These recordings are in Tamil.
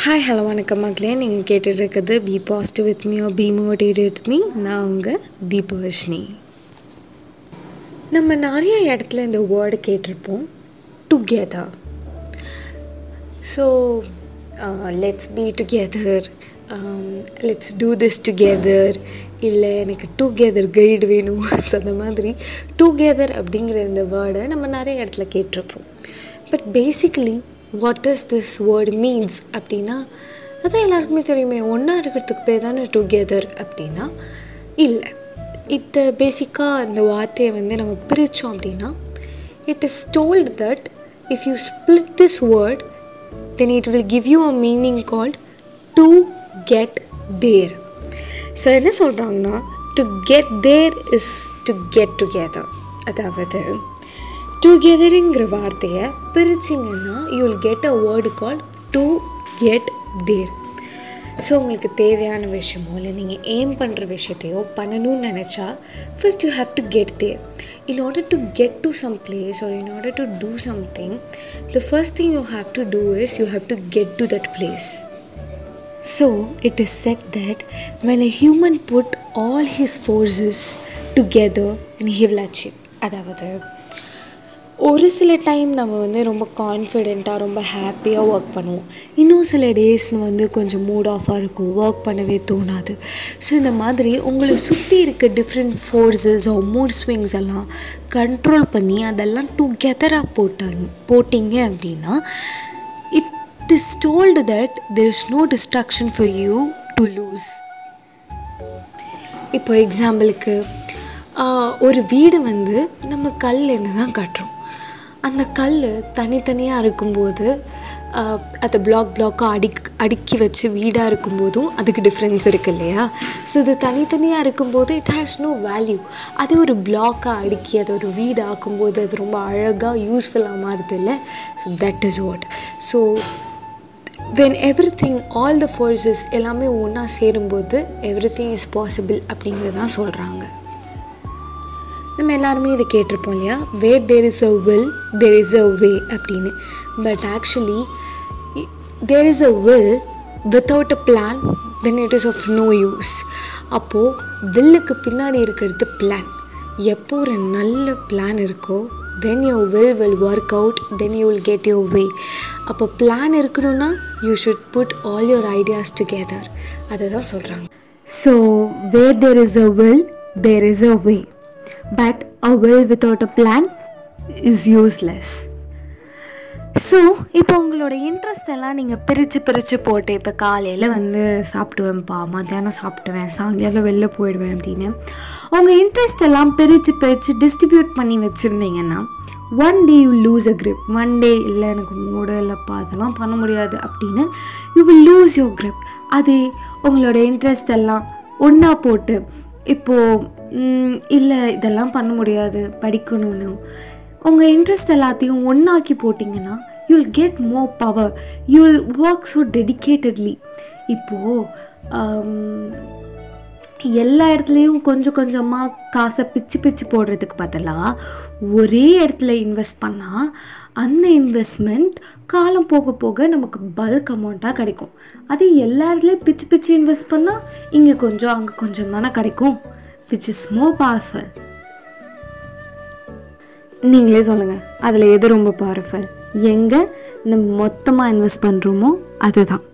ஹாய் ஹலோ வணக்கம் மக்களே நீங்கள் கேட்டுட்ருக்கிறது be positive with me be motivate with me நான் உங்கள் தீபவர்ஷினி நம்ம நிறைய இடத்துல இந்த வேர்டு கேட்டிருப்போம் together so let's be together let's do this together இல்லை எனக்கு டுகெதர் கைடு வேணும் ஸோ அந்த மாதிரி டுகெதர் அப்படிங்கிற இந்த வேர்டை நம்ம நிறைய இடத்துல கேட்டிருப்போம் but basically what is this word means அப்படின்னா அதான் எல்லாருக்குமே தெரியுமே ஒன்றா இருக்கிறதுக்கு பேர் தானே டுகெதர் அப்படின்னா இல்லை இத்த பேசிக்காக இந்த வார்த்தையை வந்து நம்ம பிரித்தோம் அப்படின்னா it is told that if you split this word then it will give you a meaning called to get there so என்ன சொல்கிறாங்கன்னா to get there is to get together அதாவது டுகெதருங்கிற வார்த்தையை பிரிச்சிங்கன்னா you will get a word call to get there so உங்களுக்கு தேவையான விஷயமோ இல்லை நீங்கள் எய்ம் பண்ணுற விஷயத்தையோ பண்ணணும்னு நினச்சா first you have to get there in order to get to some place or in order to do something the first thing you have to do is you have to get to that place So it is said that when a human put all his forces together and he will achieve அதாவது ஒரு சில டைம் நம்ம வந்து ரொம்ப கான்ஃபிடெண்ட்டாக ரொம்ப ஹாப்பியாக ஒர்க் பண்ணுவோம் இன்னும் சில டேஸ் வந்து கொஞ்சம் மூட் ஆஃபாக இருக்கும் ஒர்க் பண்ணவே தோணாது ஸோ இந்த மாதிரி உங்களை சுற்றி இருக்க different forces or mood swings எல்லாம் கண்ட்ரோல் பண்ணி அதெல்லாம் டுகெதராக போட்டாங்க போட்டிங்க அப்படின்னா it is told that there is no distraction for you to lose இப்போ எக்ஸாம்பிளுக்கு ஒரு வீடு வந்து நம்ம கல்லேருந்து தான் கட்டுறோம் அந்த கல் தனித்தனியாக இருக்கும்போது அதை பிளாக் பிளாக்காக அடி அடுக்கி வச்சு வீடாக இருக்கும்போதும் அதுக்கு டிஃப்ரென்ஸ் இருக்குது இல்லையா ஸோ இது தனித்தனியாக இருக்கும்போது இட் ஹேஸ் நோ வேல்யூ அதே ஒரு பிளாக்காக அடுக்கி அதை ஒரு வீடு ஆக்கும்போது அது ரொம்ப அழகாக யூஸ்ஃபுல்லாக மாறுது இல்லை so that is what so when everything all the forces எல்லாமே ஒன்றா சேரும்போது எவ்ரி திங் இஸ் பாசிபிள் அப்படிங்கிறது தான் சொல்கிறாங்க நம்ம எல்லாருமே இதை கேட்டிருப்போம் இல்லையா where there is a will there is a way அப்படின்னு but actually there is a will without a plan then it is of no use அப்போது வில்லுக்கு பின்னாடி இருக்கிறது பிளான் எப்போ ஒரு நல்ல பிளான் இருக்கோ then you will will work out then you will get your way அப்போ பிளான் இருக்கணும்னா you should put all your ideas together அதை தான் சொல்கிறாங்க so where there is a will there is a way but a will without a plan is useless so இப்போ உங்களோட இன்ட்ரெஸ்ட் எல்லாம் நீங்கள் பிரித்து பிரித்து போட்டு இப்போ காலையில் வந்து சாப்பிடுவேன்ப்பா மத்தியானம் சாப்பிடுவேன் சாயங்காலம் வெளில போயிடுவேன் அப்படின்னு உங்கள் இன்ட்ரெஸ்ட் எல்லாம் பிரித்து பிரித்து டிஸ்ட்ரிபியூட் பண்ணி வச்சுருந்தீங்கன்னா one day you lose a grip one day இல்லை எனக்கு மூடு இல்லைப்பா அதெல்லாம் பண்ண முடியாது அப்படின்னு you will lose your grip அது உங்களோட இன்ட்ரெஸ்ட் எல்லாம் ஒன்றா போட்டு இப்போது இல்லை இதெல்லாம் பண்ண முடியாது படிக்கணும்னு உங்கள் இன்ட்ரெஸ்ட் எல்லாத்தையும் ஒன்றாக்கி போட்டிங்கன்னா you will get more power you will work so dedicatedly இப்போது எல்லா இடத்துலையும் கொஞ்சம் கொஞ்சமாக காசை பிச்சு பிச்சு போடுறதுக்கு பதிலாக ஒரே இடத்துல இன்வெஸ்ட் பண்ணால் அந்த இன்வெஸ்ட்மெண்ட் காலம் போக போக நமக்கு பல்க் அமௌண்ட்டாக கிடைக்கும் அதே எல்லா இடத்துலையும் பிச்சு பிச்சு இன்வெஸ்ட் பண்ணால் இங்கே கொஞ்சம் அங்கே கொஞ்சம் தானே கிடைக்கும் விச் இஸ் மோர் பவர்ஃபுல் நீங்களே சொல்லுங்கள் அதில் எது ரொம்ப பவர்ஃபுல் எங்கே நம்ம மொத்தமாக இன்வெஸ்ட் பண்ணுறோமோ அதுதான்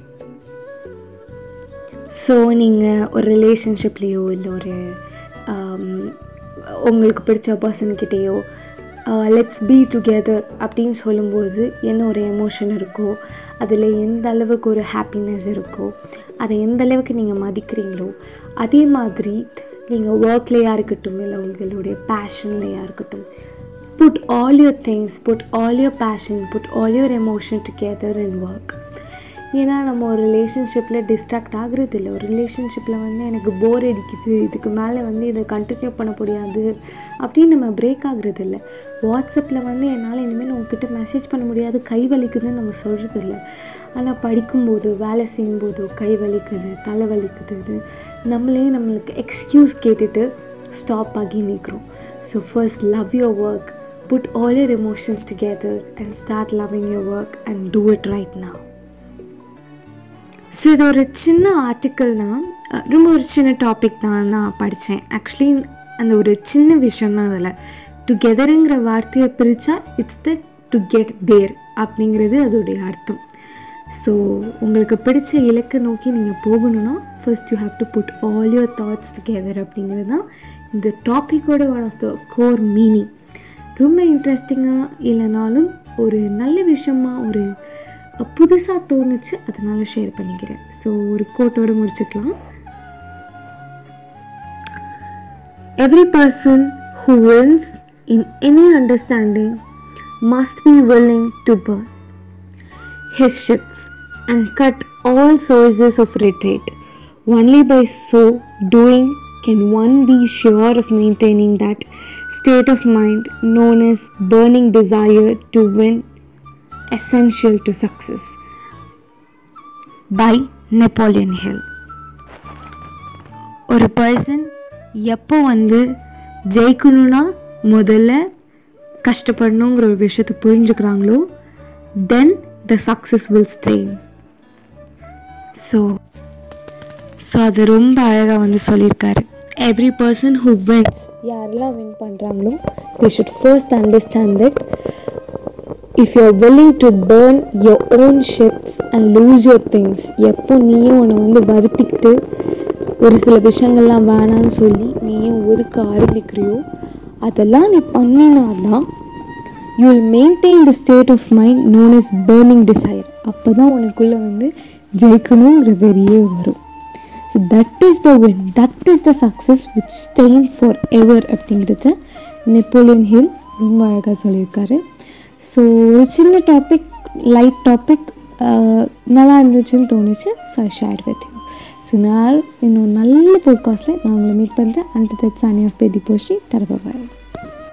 ஸோ நீங்கள் ஒரு ரிலேஷன்ஷிப்லேயோ இல்லை ஒரு உங்களுக்கு பிடிச்ச பர்சன்கிட்டேயோ லெட்ஸ் பி டுகெதர் அப்படின்னு சொல்லும்போது என்ன ஒரு எமோஷன் இருக்கோ அதில் எந்த அளவுக்கு ஒரு ஹாப்பினஸ் இருக்கோ அதை எந்த அளவுக்கு நீங்கள் மதிக்கிறீங்களோ அதே மாதிரி நீங்கள் ஒர்க்லேயா இருக்கட்டும் இல்லை உங்களுடைய பேஷன்லையாக இருக்கட்டும் put all your things put all your passion put all your emotion together and work ஏன்னா நம்ம ஒரு ரிலேஷன்ஷிப்பில் டிஸ்ட்ராக்ட் ஆகுறது இல்லை ஒரு ரிலேஷன்ஷிப்பில் வந்து எனக்கு போர் அடிக்குது இதுக்கு மேலே வந்து இதை கண்டினியூ பண்ண முடியாது அப்படின்னு நம்ம பிரேக் ஆகுறது இல்லை வாட்ஸ்அப்பில் வந்து என்னால் இனிமேல் உங்ககிட்ட மெசேஜ் பண்ண முடியாது கை வலிக்குதுன்னு நம்ம சொல்கிறது இல்லை ஆனால் படிக்கும்போது வேலை செய்யும்போதோ கை வலிக்குது தலை வலிக்குதுன்னு நம்மளே நம்மளுக்கு எக்ஸ்கியூஸ் கேட்டுட்டு ஸ்டாப் ஆகி நிற்கிறோம் so first love your work put all your emotions together and start loving your work and do it right now. So இது ஒரு சின்ன ஆர்டிக்கல் தான் அஹ் ரொம்ப ஒரு சின்ன டாபிக் தான் நான் படித்தேன் ஆக்சுவலி அந்த ஒரு சின்ன விஷயம் தான் அதில் டுகெதருங்கிற வார்த்தையை பிரித்தா it's the to get there அப்படிங்கிறது அதோடைய அர்த்தம் ஸோ உங்களுக்கு பிடிச்ச இலக்கை நோக்கி நீங்கள் போகணுன்னா first you have to put all your thoughts together அப்படிங்கிறது தான் இந்த டாப்பிக்கோட one of the core meaning ரொம்ப இன்ட்ரெஸ்டிங்காக இல்லைனாலும் ஒரு நல்ல விஷயமா ஒரு புதுசாக தோணுச்சு அதனால ஷேர் பண்ணிக்கிறேன் ஸோ ஒரு கோட்டோடு முடிச்சுக்கலாம் Every person who wins in any understanding must be willing to burn his ships and cut all sources of retreat. Only by so doing can one be sure of maintaining that state of mind known as burning desire to win, essential to success. By Napoleon Hill. ஒரு பர்சன் எப்போ வந்து ஜெயிக்கணும்னா முதல்ல கஷ்டப்படணுங்கிற ஒரு விஷயத்தை புரிஞ்சுக்கிறாங்களோ then the success will strain so so அது ரொம்ப அழகாக வந்து சொல்லியிருக்காரு எவ்ரி பர்சன் ஹூ வின்ஸ் யாரெல்லாம் வின் பண்ணுறாங்களோ the should first understand that if you are willing to burn your own ships and lose your things எப்போ நீயும் உன்னை வந்து வருத்திக்கிட்டு ஒரு சில விஷயங்கள்லாம் வேணான்னு சொல்லி நீயும் ஒதுக்க ஆரம்பிக்கிறியோ அதெல்லாம் நீ பண்ணினா தான் you will maintain the state of mind known is burning desire அப்போ தான் உனக்குள்ளே வந்து ஜெயிக்கணுங்கிற வெறியே வரும் so that is the win that is the success which stain forever அப்படிங்கிறத நெப்போலியன் ஹில் ரொம்ப அழகாக சொல்லியிருக்காரு ஸோ ஒரு சின்ன டாபிக் லைட் டாபிக் நல்லா இருந்துச்சுன்னு தோணுச்சு so I share with you so நான் இன்னும் நல்ல போட்காஸ்ட்டில் நான் உங்களை மீட் பண்ணுறேன் அண்ட் தட் சானி ஆஃப் பேதி போஷி தரப்பாய்